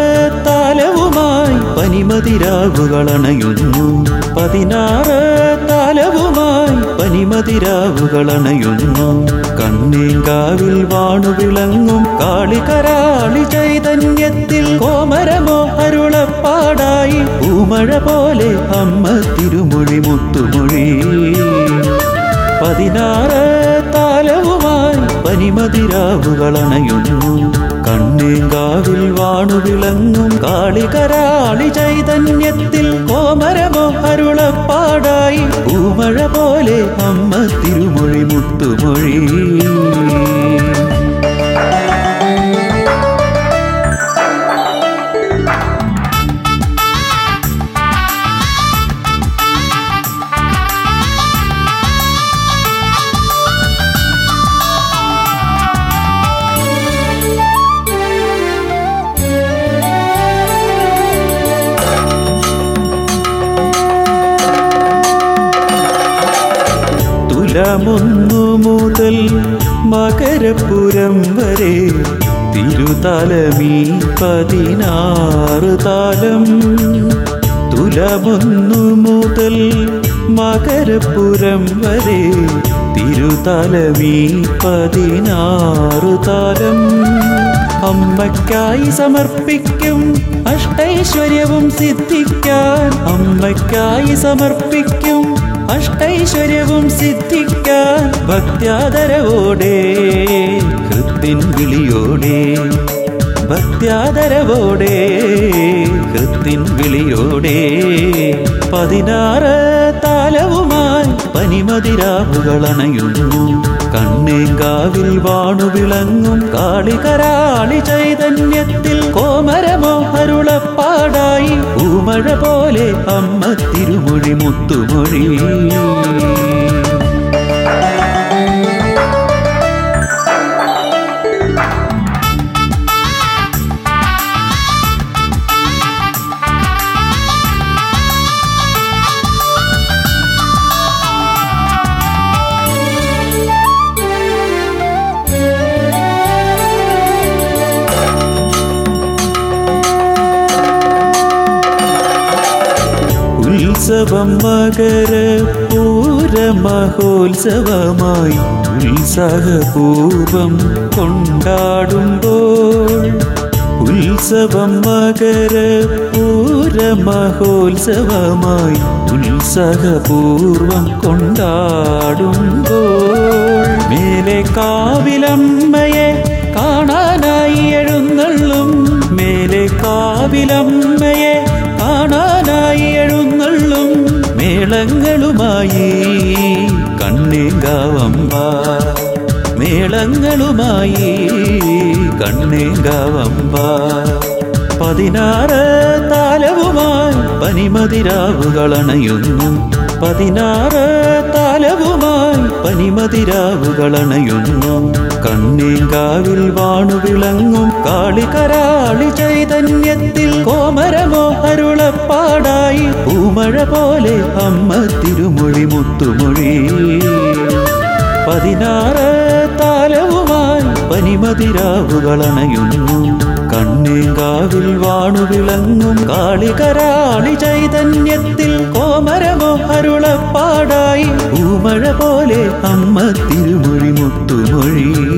താലവുമായി പനിമതിരാവുകളണയുന്നു പതിനാറ് താലവുമായി പനിമതിരാവുകളണയുന്നു കണ്ണീങ്കാവിൽ വാണു വിളങ്ങും കാളികരാളി ചൈതന്യത്തിൽ കോമരമോ അരുളപ്പാടായി പൂമഴ പോലെ അമ്മ തിരുമൊഴി മുത്തുമൊഴി പതിനാറ് താലവുമായി പനിമതിരാവുകളണയുന്നു കണ്ണേങ്കാവിൽ വാണു വിളങ്ങും കാളികരാളി ചൈതന്യത്തിൽ കോമരമോ അരുളപ്പാടായി പൂമഴ പോലെ അമ്മ തിരുമൊഴി മുത്തുമൊഴി തുലമൊന്നു മുതൽ മകരപ്പുരം വരെ തിരുതലമീ പതിനാറ് താലം തുലമൊന്നു മുതൽ മകരപ്പുരം വരെ തിരുതലമീ പതിനാറ് താലം അമ്മയ്ക്കായി സമർപ്പിക്കും അഷ്ടൈശ്വര്യവും സിദ്ധിക്കാൻ അമ്മയ്ക്കായി സമർപ്പിക്കും അഷ്ടൈശ്വര്യവും സിദ്ധിക്കാൻ ഭക്ത്യാദരവോടെ ഹൃത്തിൻ വിളിയോടെ ഭക്ത്യാദരവോടെ ഹൃത്തിൻ വിളിയോടെ പതിനാറ് താലവുമായി പനിമതിരാവുകളണയുന്നു കണ്ണേങ്കാവിൽ വാണു വിളങ്ങും കാളികരാളി ചൈതന്യത്തിൽ കോമരമോ അരുളപ്പാടായി പൂമഴ പോലെ അമ്മ തിരുമൊഴി മുത്തുമൊഴി ഉത്സവം മകര പൂരമഹോത്സവമായി ഉത്സാഹപൂർവം കൊണ്ടാടുമ്പോൾ ഉത്സവം മകര പൂരമഹോത്സവമായി ഉത്സാഹപൂർവം കൊണ്ടാടുമ്പോൾ മേലെ കാവിലമ്മയെ കാണാനായി എഴുന്നള്ളും മേലെ കാവിലമ്മയെ കാണാനായി എഴുന്നള്ളും മേളങ്ങളുമായി കണ്ണേങ്കാവമ്പ മേളങ്ങളുമായി കണ്ണേങ്കാവമ്പ പതിനാറ് താലവുമായി പനിമതിരാവുകളണയുന്നു പതിനാറ് താലവുമായി പനിമതിരാവുകളണയുന്നു കണ്ണേങ്കാവിൽ വാണു വിളങ്ങും കാളികരാളി ചൈതന്യത്തിൽ കോമരമോ അരുളപ്പാടായി പൂമഴ പോലെ അമ്മ തിരുമൊഴി മുത്തുമൊഴി പതിനാറ് താലവുമായി പനിമതിരാവുകളണയുന്നു കണ്ണേങ്കാവിൽ വാണു വിളങ്ങും കാളികരാളി ചൈതന്യത്തിൽ കോമരമോ അരുളപ്പാടായി പൂമഴ പോലെ അമ്മ തിരുമൊഴി മുത്തുമൊഴി